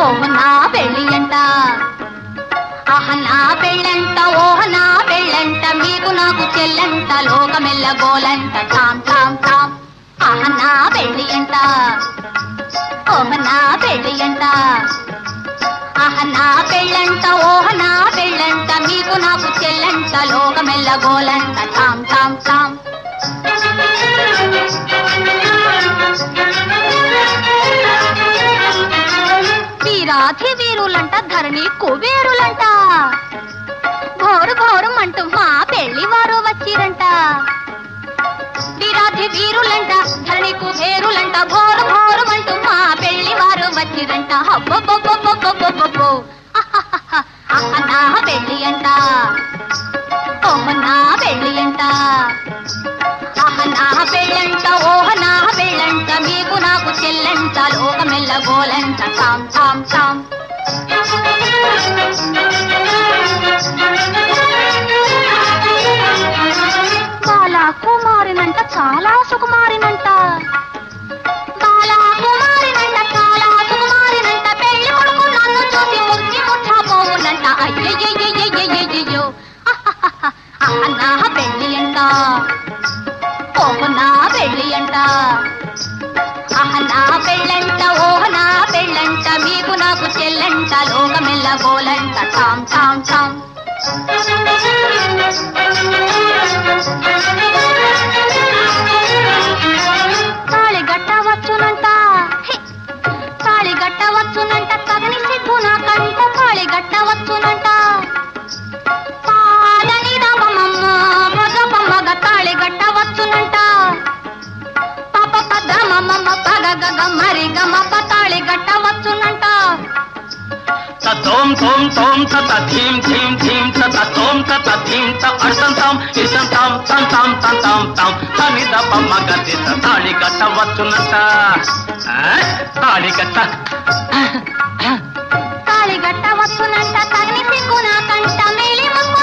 ఓహ నా పెళ్ళి అంట ఆహ నా పెళ్ళంట ఓహ నా పెళ్ళంట మీకు నాకు చెల్లంట లోకమెల్ల గోలంట టామ్ టామ్ టామ్ ఆహ నా పెళ్ళి అంట ఓహ నా పెళ్ళి అంట ఆహ నా పెళ్ళంట ఓహ నా పెళ్ళంట మీకు నాకు చెల్లంట లోకమెల్ల గోలంట టామ్ టామ్ టామ్ వీరాధి వీరులంట ధరణి కుబేరులంట ఘోరు ఘోరం అంటూ మా పెళ్లి వారు వచ్చిరంట వీరాధి వీరులంట ధరణి కుబేరులంట ఘోరు ఘోరం అంటూ మా పెళ్లి వారు వచ్చిరంట హబ్బబ్బబ్బబ్బబ్బబ్బబ్బో. అహహహ. అహ నా పెళ్లి అంట ఓహ నా పెళ్లి అంట ఆహ నా పెళ్ళంట ఓహ నా పెళ్ళంట మీకు నాకు చెల్లంట లోకమెల్ల గోలంట టామ్ టామ్ టామ్ బాలా కుమారినంట చాలా సుకుమారినంట బాలా కుమారినంట చాలా సుకుమారినంట పెళ్లి కొడుకు నన్ను చూసి మురిసి ముఠాపోవునంట అయ్యయ్యయ్యయ్యయ్యయ్యో అహ నా పెళ్ళి అంట ఓహ నా పెళ్ళి అంట ఆహ నా పెళ్ళంట ఓహ నా పెళ్ళంట మీకు నాకు చెల్లంట లోకమెల్ల గోలంట టామ్ టామ్ టామ్ తాళి గట్టవచ్చునంట హి! తాళి గట్టవచ్చునంట తగని సిగ్గు నాకంట తాళి గట్టవచ్చునంట పాలని రామమ్మ భగపమ్మగ తాళి గట్టవచ్చునంట పాప పద మమ్మ పగ గగ మరి గమ తాళి గట్టవచ్చునంట తోం తోం తోం తత ధీం ధీం ధీం తత తోం తత ధీం త అర్థం తాం ఇసం తాం తం తాం తం తాం తాం తని దప మగ దిత తాళి కట్ట వచ్చునట తాళి కట్ట తాళి గట్టవచ్చునంట తగని సిగ్గు నాకంట మేలి ముక్కు